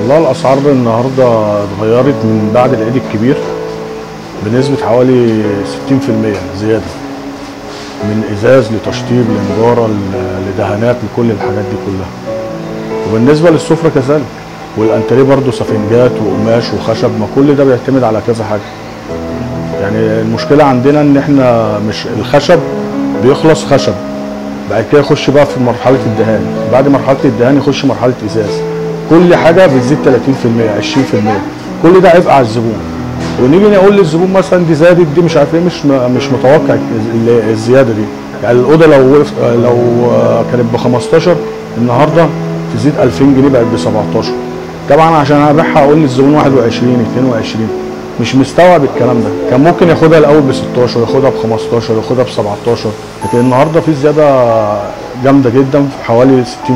والله الاسعار النهارده اتغيرت من بعد العيد الكبير بنسبه حوالي 60% زياده من ازاز لتشطيب لنجاره ل- لدهانات لكل الحاجات دي كلها وبالنسبه للسفره كذلك والانتريه برضو سفنجات وقماش وخشب ما كل ده بيعتمد على كذا حاجه يعني المشكله عندنا ان احنا مش الخشب بيخلص خشب بعد كده يخش بقى في مرحله الدهان بعد مرحله الدهان يخش مرحله ازاز كل حاجه بتزيد 30% 20% كل ده عبء على الزبون ونيجي نقول للزبون مثلا دي زادت دي مش عارف ايه مش م- مش متوقع ال- الزياده دي يعني الاوضه لو وقف لو كانت ب 15 النهارده تزيد 2000 جنيه بقت ب 17 طبعا عشان ابيعها اقول للزبون 21 22 مش مستوعب الكلام ده كان ممكن ياخدها الاول ب 16 ياخدها ب 15 ياخدها ب 17 لكن النهارده في زياده جامده جدا في حوالي 60%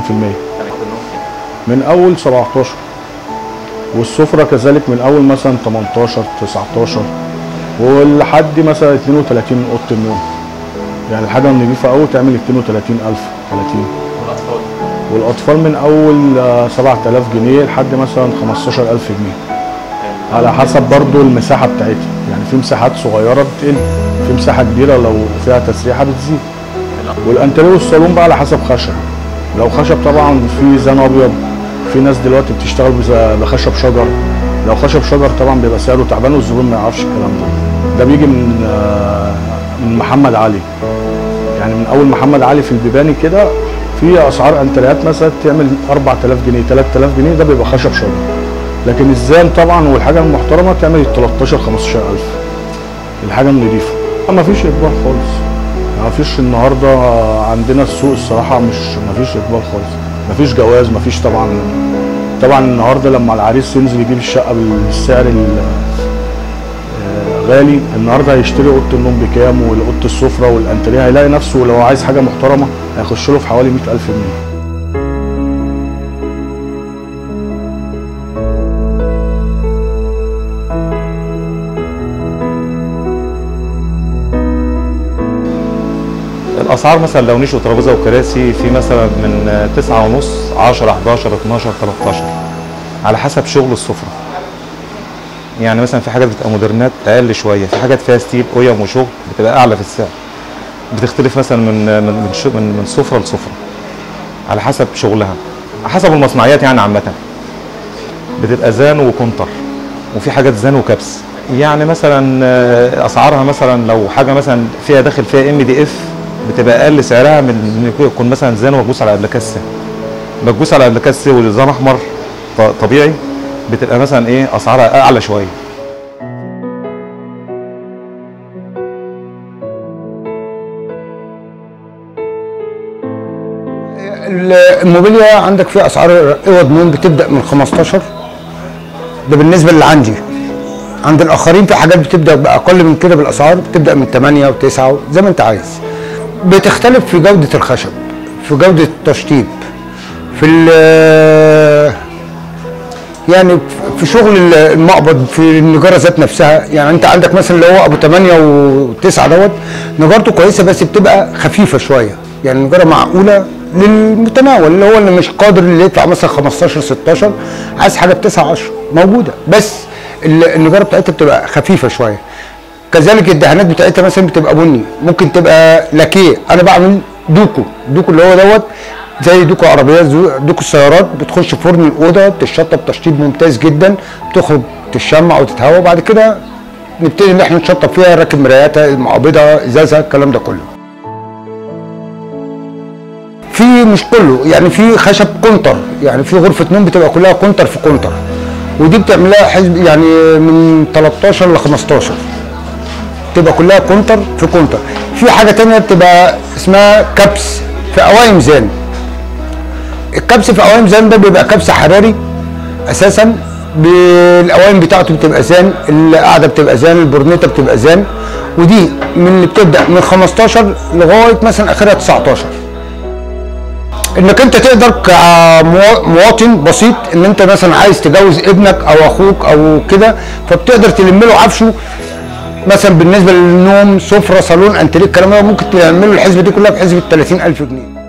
من اول 17 والسفره كذلك من اول مثلا 18 19 ولحد مثلا 32 اوضه النوم يعني الحاجه النظيفه قوي تعمل 32000 30 والاطفال من اول آه، 7000 جنيه لحد مثلا 15000 جنيه على حسب برضو المساحه بتاعتها يعني في مساحات صغيره بتقل في مساحه كبيره لو فيها تسريحه بتزيد والانتريه والصالون بقى على حسب خشب لو خشب طبعا في زان ابيض في ناس دلوقتي بتشتغل بز- بخشب شجر لو خشب شجر طبعا بيبقى سعره تعبان والزبون ما يعرفش الكلام ده ده بيجي من آه، من محمد علي يعني من اول محمد علي في البيباني كده في اسعار انتريات مثلا تعمل 4000 جنيه 3000 جنيه ده بيبقى خشب شجر لكن الزان طبعا والحاجه المحترمه تعمل 13 15000 الحاجه النظيفه ما فيش اقبال خالص ما فيش النهارده عندنا السوق الصراحه مش ما فيش اقبال خالص ما فيش جواز ما فيش طبعا طبعا النهارده لما العريس ينزل يجيب الشقه بالسعر ال- آه، غالي النهارده هيشتري اوضه النوم بكام واوضه السفره والانتريه هيلاقي نفسه لو عايز حاجه محترمه هيخش له في حوالي 100000 جنيه الاسعار مثلا لو نيش وترابيزه وكراسي في مثلا من 9 ونص 10 11 12 13 على حسب شغل السفره يعني مثلا في حاجات بتبقى مودرنات اقل شويه في حاجات فيها ستيل قيم وشغل بتبقى اعلى في السعر بتختلف مثلا من من من شو- من, من سفره لسفره على حسب شغلها حسب المصنعيات يعني عامه بتبقى زان وكونتر وفي حاجات زان وكبس يعني مثلا آه، اسعارها مثلا لو حاجه مثلا فيها داخل فيها ام دي اف بتبقى اقل سعرها من إن يكون مثلا زان ومكبوس على ابلكاسه مكبوس على ابلكاسه ونظام احمر ط- طبيعي بتبقى مثلا ايه اسعارها اعلى شويه الموبيليا عندك فيها اسعار اوض نوم بتبدا من 15 ده بالنسبه اللي عندي عند الاخرين في حاجات بتبدا باقل من كده بالاسعار بتبدا من 8 و9 زي ما انت عايز بتختلف في جوده الخشب في جوده التشطيب في ال- يعني في شغل المقبض في النجاره ذات نفسها يعني انت عندك مثلا اللي هو ابو 8 و9 دوت نجارته كويسه بس بتبقى خفيفه شويه يعني نجاره معقوله للمتناول اللي هو اللي مش قادر اللي يدفع مثلا 15 16 عايز حاجه ب 9 10 موجوده بس ال- النجاره بتاعتها بتبقى خفيفه شويه كذلك الدهانات بتاعتها مثلا بتبقى بني ممكن تبقى لاكيه انا بعمل دوكو دوكو اللي هو دوت زي دوكو عربيه زو- دوكو السيارات بتخش فرن الاوضه تشطب تشطيب ممتاز جدا بتخرج تشمع وتتهوى وبعد كده نبتدي ان احنا نشطب فيها نركب مراياتها المقابضه ازازها الكلام ده كله في مش كله يعني في خشب كونتر يعني في غرفه نوم بتبقى كلها كونتر في كونتر ودي بتعمل لها حزب يعني من 13 ل 15 تبقى كلها كونتر في كونتر في حاجه تانية بتبقى اسمها كبس في قوايم زان الكبس في قوايم زان ده بيبقى كبس حراري اساسا بالقوايم بتاعته بتبقى زان القاعده بتبقى زان البرنيطه بتبقى زان ودي من اللي بتبدا من 15 لغايه مثلا اخرها 19 انك انت تقدر كمواطن بسيط ان انت مثلا عايز تجوز ابنك او اخوك او كده فبتقدر تلم له عفشه مثلا بالنسبه للنوم سفره صالون انتريه الكلام ده ممكن تعمل له الحسبه دي كلها بحسبه 30000 جنيه